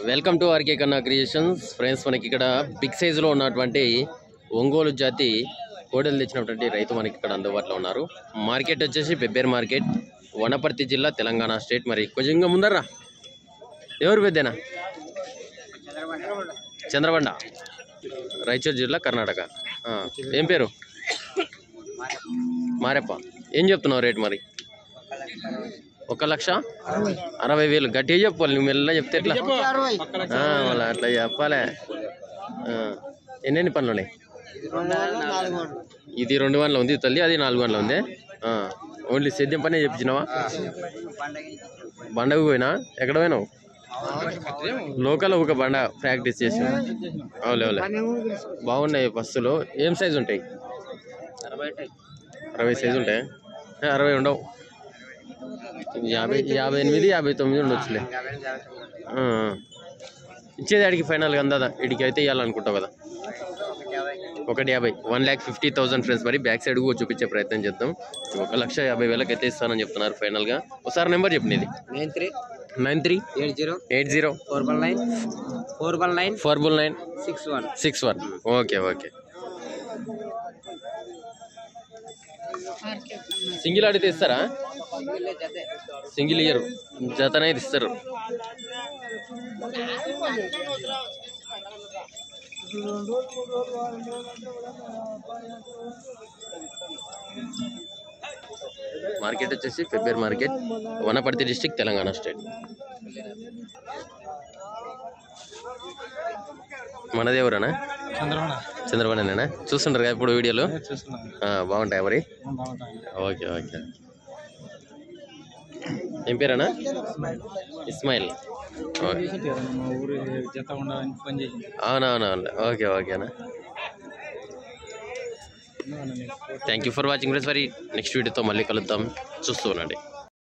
Welcome to RK Kanna creations friends మనకి ఇక్కడ big సైజులో ఉన్నటువంటి ఒంగోలు జాతి కోడలు తెచ్చినటువంటి రైతు మనకి ఇక్కడ అందుబాటులో ఉన్నారు మార్కెట్ వచ్చేసి పెబ్బేర్ మార్కెట్ వనపర్తి జిల్లా తెలంగాణ స్టేట్ మరి కొంచెం ఇంకా ముందర్రా ఎవరు పెద్దనా చంద్రబండ రాయచూరు జిల్లా కర్ణాటక ఆ, ఏం పేరు మారెప్ప ఏం చెప్తున్నావు రేట్ మరి ఒక లక్ష అరవై వేలు గట్టిగా చెప్పాలి నువ్వు మెల్ల చెప్తే ఎట్లా ఆ, మళ్ళా అట్లా చెప్పాలే ఆ, ఎన్నెన్ని పనులు ఉన్నాయి ఇది రెండు గంటల ఉంది తల్లి అది నాలుగు గంటల ఉంది ఆ, ఓన్లీ సేద్యం పనే చెప్పించినావా బండకు పోయినా ఎక్కడ పోయినావు లోకల్ ఒక బండ ప్రాక్టీస్ చేసి అవులే అవులే బాగున్నాయి బస్సులు ఏం సైజు ఉంటాయి అరవై సైజు ఉంటాయి ఏ, అరవై ఉండవు యాభై యాభై ఎనిమిది యాభై తొమ్మిది ఉండొచ్చులే ఆ, ఆ. ఇచ్చేది ఆడికి ఫైనల్గా అందాదా ఇడికి అయితే ఇవ్వాలనుకుంటావు కదా ఒకటి యాభై one lakh fifty thousand friends మరి బ్యాక్ సైడ్ కూడా చూపించే ప్రయత్నం చేద్దాం ఒక లక్ష యాభై వేలకు అయితే ఇస్తానని చెప్తున్నారు ఫైనల్గా ఒకసారి నెంబర్ చెప్పు నీది nine three nine three eight zero eight zero four one nine four one nine four బుల్ nine six one six one okay okay single ఆడితే ఇస్తారా సింగిల్ ఇయ్యరు జతనైతే ఇస్తారు మార్కెట్ వచ్చేసి February market Wanaparthy district Telangana state మనది ఎవరన్నా చంద్రబాబు చంద్రబాబునేనా చూస్తుంటారు కదా ఇప్పుడు వీడియోలు చూస్తున్నాను ఆ, బాగుంటాయి మరి బాగుంటాయి ఓకే ఓకే ఏం పేరన్నా ఇస్మాయిల్ ఓకే. మా ఊరు జత ఉండాలని పని చేసింది అవునవునవును ఓకే ఓకేనా thank you for watching friends మరి నెక్స్ట్ వీడియోతో మళ్ళీ కలుద్దాం చూస్తూ ఉండండి